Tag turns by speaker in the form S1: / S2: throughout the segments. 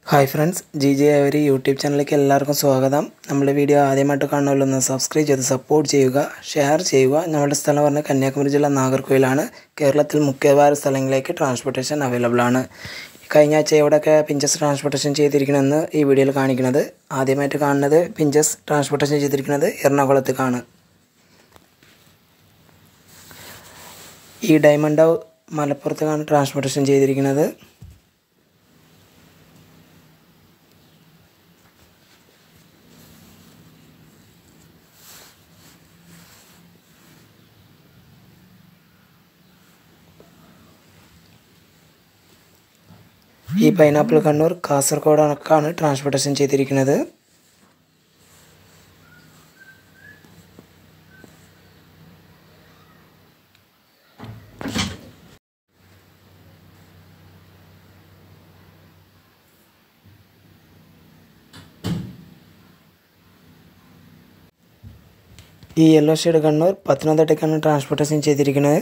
S1: hi friends G J അവരി YouTube ചാനലിലേക്ക് എല്ലാവർക്കും സ്വാഗതം നമ്മുടെ വീഡിയോ ആദ്യമായിട്ട് കാണുമല്ലോ ഒന്ന് സബ്സ്ക്രൈബ് ചെയ്ത് സപ്പോർട്ട് ചെയ്യുക ഷെയർ ചെയ്യുക നമ്മുടെ സ്ഥലം പറഞ്ഞാൽ കന്യാകുമരി ജില്ല നാഗർകോയിലാണ് കേരളത്തിൽ മുഖ്യവാര സ്ഥലങ്ങളിലേക്ക് ട്രാൻസ്പോർട്ടേഷൻ അവൈലബിൾ ആണ് കഴിഞ്ഞ ആഴ്ച എവിടെയൊക്കെ പിഞ്ചസ് ട്രാൻസ്പോർട്ടേഷൻ ചെയ്തിരിക്കണമെന്ന് ഈ വീഡിയോയിൽ കാണിക്കുന്നത് ആദ്യമായിട്ട് കാണുന്നത് പിഞ്ചസ് ട്രാൻസ്പോർട്ടേഷൻ ചെയ്തിരിക്കുന്നത് എറണാകുളത്തേക്കാണ് ഈ ഡയമണ്ട് ഹൗ മലപ്പുറത്തേക്കാണ് ട്രാൻസ്പോർട്ടേഷൻ ചെയ്തിരിക്കുന്നത് ഈ പൈനാപ്പിൾ കണ്ണൂർ കാസർഗോഡാണ് ട്രാൻസ്പോർട്ടേഷൻ ചെയ്തിരിക്കുന്നത് ഈ യെല്ലോ ഷെയ്ഡ് കണ്ണൂർ പത്തനംതിട്ടയ്ക്കാണ് ട്രാൻസ്പോർട്ടേഷൻ ചെയ്തിരിക്കുന്നത്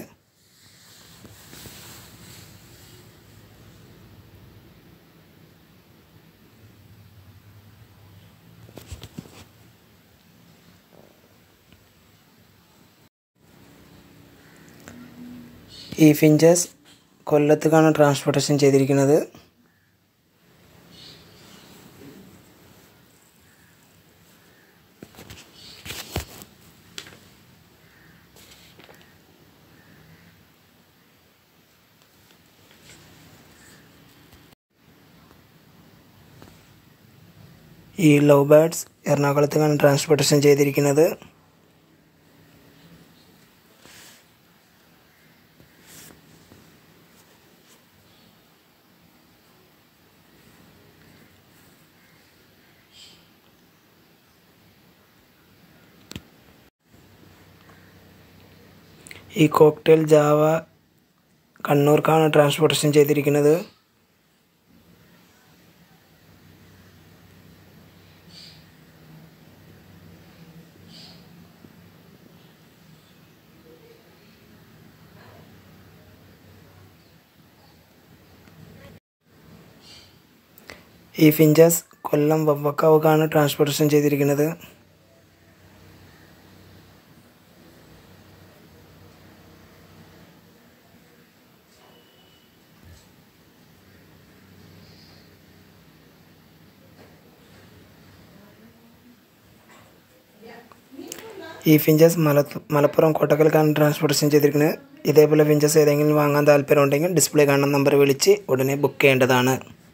S1: ഈ ഫിഞ്ചസ് കൊല്ലത്തേക്കാണ് ട്രാൻസ്പോർട്ടേഷൻ ചെയ്തിരിക്കുന്നത് ഈ ലവ് ബേർഡ്സ് എറണാകുളത്തേക്കാണ് ട്രാൻസ്പോർട്ടേഷൻ ചെയ്തിരിക്കുന്നത് ഈ കോക്ടെയിൽ ജാവ കണ്ണൂർക്കാണ് ട്രാൻസ്പോർട്ടേഷൻ ചെയ്തിരിക്കുന്നത് ഈ ഫിഞ്ചസ് കൊല്ലം വവ്വക്കാവുക്കാണ് ട്രാൻസ്പോർട്ടേഷൻ ചെയ്തിരിക്കുന്നത് ഈ ഫിഞ്ചസ് മല മലപ്പുറം കോട്ടക്കൽക്കാണ് ട്രാൻസ്പോർട്ടേഷൻ ചെയ്തിരിക്കുന്നത് ഇതേപോലെ ഫിഞ്ചസ് ഏതെങ്കിലും വാങ്ങാൻ താല്പര്യമുണ്ടെങ്കിൽ ഡിസ്പ്ലേ കാണുന്ന നമ്പർ വിളിച്ച് ഉടനെ ബുക്ക് ചെയ്യേണ്ടതാണ്